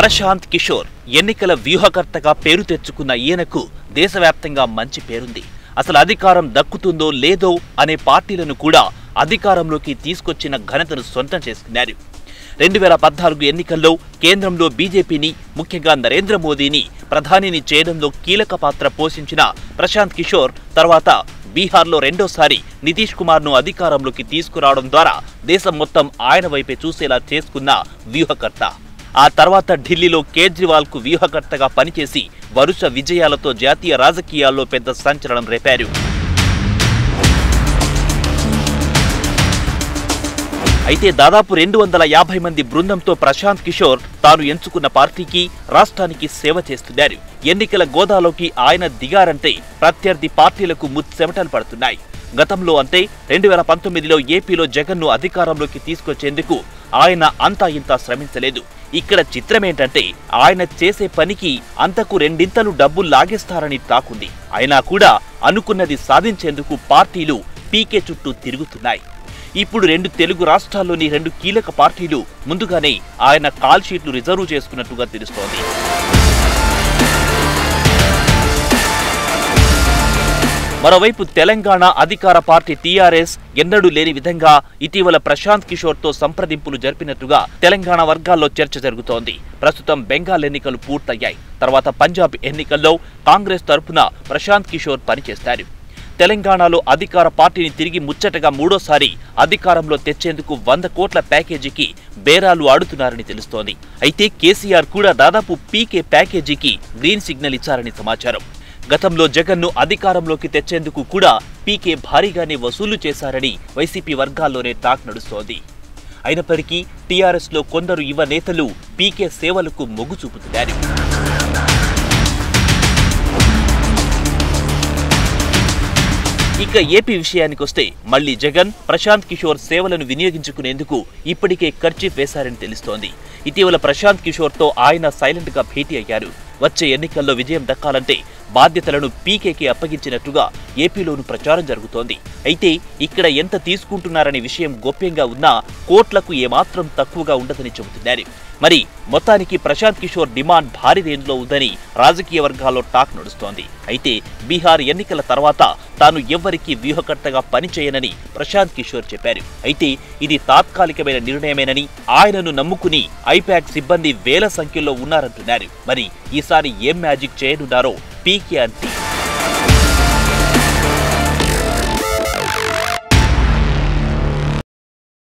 ప్రశాంత్ కిషోర్ ఎన్నికల వ్యూహకర్తగా పేరు తెచ్చుకున్న ఈయనకు దేశవ్యాప్తంగా మంచి పేరుంది అసలు అధికారం దక్కుతుందో లేదో అనే పార్టీలను కూడా అధికారంలోకి తీసుకొచ్చిన ఘనతను సొంతం చేసుకున్నారు రెండు వేల పద్నాలుగు ఎన్నికల్లో కేంద్రంలో బీజేపీని ముఖ్యంగా నరేంద్ర మోదీని ప్రధానిని చేయడంలో కీలక పాత్ర పోషించిన ప్రశాంత్ కిషోర్ తర్వాత బీహార్లో రెండోసారి నితీష్ కుమార్ను అధికారంలోకి తీసుకురావడం ద్వారా దేశం మొత్తం ఆయన వైపే చూసేలా చేసుకున్న వ్యూహకర్త ఆ తర్వాత ఢిల్లీలో కేజ్రీవాల్ కు వ్యూహకర్తగా పనిచేసి వరుస విజయాలతో జాతీయ రాజకీయాల్లో పెద్ద సంచలనం రేపారు అయితే దాదాపు రెండు వందల యాభై మంది బృందంతో ప్రశాంత్ కిషోర్ తాను ఎంచుకున్న పార్టీకి రాష్ట్రానికి సేవ చేస్తున్నారు ఎన్నికల గోదాలోకి ఆయన దిగారంటే ప్రత్యర్థి పార్టీలకు ముచ్చెమటలు పడుతున్నాయి గతంలో అంతే రెండు వేల పంతొమ్మిదిలో ఏపీలో జగన్ను అధికారంలోకి తీసుకొచ్చేందుకు ఆయన అంతా ఇంత శ్రమించలేదు ఇక్కడ చిత్రమేంటంటే ఆయన చేసే పనికి అంతకు రెండింతలు డబ్బు లాగేస్తారని తాకుంది అయినా కూడా అనుకున్నది సాధించేందుకు పార్టీలు పీకే చుట్టూ తిరుగుతున్నాయి ఇప్పుడు రెండు తెలుగు రాష్ట్రాల్లోని రెండు కీలక పార్టీలు ముందుగానే ఆయన కాల్ షీట్లు రిజర్వ్ చేసుకున్నట్టుగా తెలుస్తోంది మరోవైపు తెలంగాణ అధికార పార్టీ టీఆర్ఎస్ ఎన్నడూ లేని విధంగా ఇటీవల ప్రశాంత్ కిషోర్ తో సంప్రదింపులు జరిపినట్టుగా తెలంగాణ వర్గాల్లో చర్చ జరుగుతోంది ప్రస్తుతం బెంగాల్ ఎన్నికలు పూర్తయ్యాయి తర్వాత పంజాబ్ ఎన్నికల్లో కాంగ్రెస్ తరపున ప్రశాంత్ కిషోర్ పనిచేస్తారు తెలంగాణలో అధికార పార్టీని తిరిగి ముచ్చటగా మూడోసారి అధికారంలో తెచ్చేందుకు వంద కోట్ల ప్యాకేజీకి బేరాలు ఆడుతున్నారని తెలుస్తోంది అయితే కేసీఆర్ కూడా దాదాపు పీకే ప్యాకేజీకి గ్రీన్ సిగ్నల్ ఇచ్చారని సమాచారం గతంలో జగన్ను అధికారంలోకి తెచ్చేందుకు కూడా పీకే భారీగానే వసూలు చేశారని వైసీపీ వర్గాల్లోనే టాక్ నడుస్తోంది అయినప్పటికీ టీఆర్ఎస్లో కొందరు యువ నేతలు పీకే సేవలకు మొగ్గు చూపుతున్నారు ఇక ఏపీ విషయానికొస్తే మళ్లీ జగన్ ప్రశాంత్ కిషోర్ సేవలను వినియోగించుకునేందుకు ఇప్పటికే ఖర్చు వేశారని తెలుస్తోంది ఇటీవల ప్రశాంత్ కిషోర్ తో ఆయన సైలెంట్ గా భేటీ అయ్యారు వచ్చే ఎన్నికల్లో విజయం దక్కాలంటే బాధ్యతలను పీకేకి అప్పగించినట్టుగా ఏపీలోను ప్రచారం జరుగుతోంది అయితే ఇక్కడ ఎంత తీసుకుంటున్నారనే విషయం గోప్యంగా ఉన్నా కోట్లకు ఏమాత్రం తక్కువగా ఉండదని చెబుతున్నారు మరి మొత్తానికి ప్రశాంత్ కిషోర్ డిమాండ్ భారీ రేంజ్లో ఉందని రాజకీయ వర్గాల్లో టాక్ నడుస్తోంది అయితే బీహార్ ఎన్నికల తర్వాత తాను ఎవ్వరికీ వ్యూహకర్తగా పనిచేయనని ప్రశాంత్ కిషోర్ చెప్పారు అయితే ఇది తాత్కాలికమైన నిర్ణయమేనని ఆయనను నమ్ముకుని ఐపాక్ సిబ్బంది వేల సంఖ్యలో ఉన్నారంటున్నారు మరి ఈసారి ఏం మ్యాజిక్ చేయనున్నారో పీకే అంటే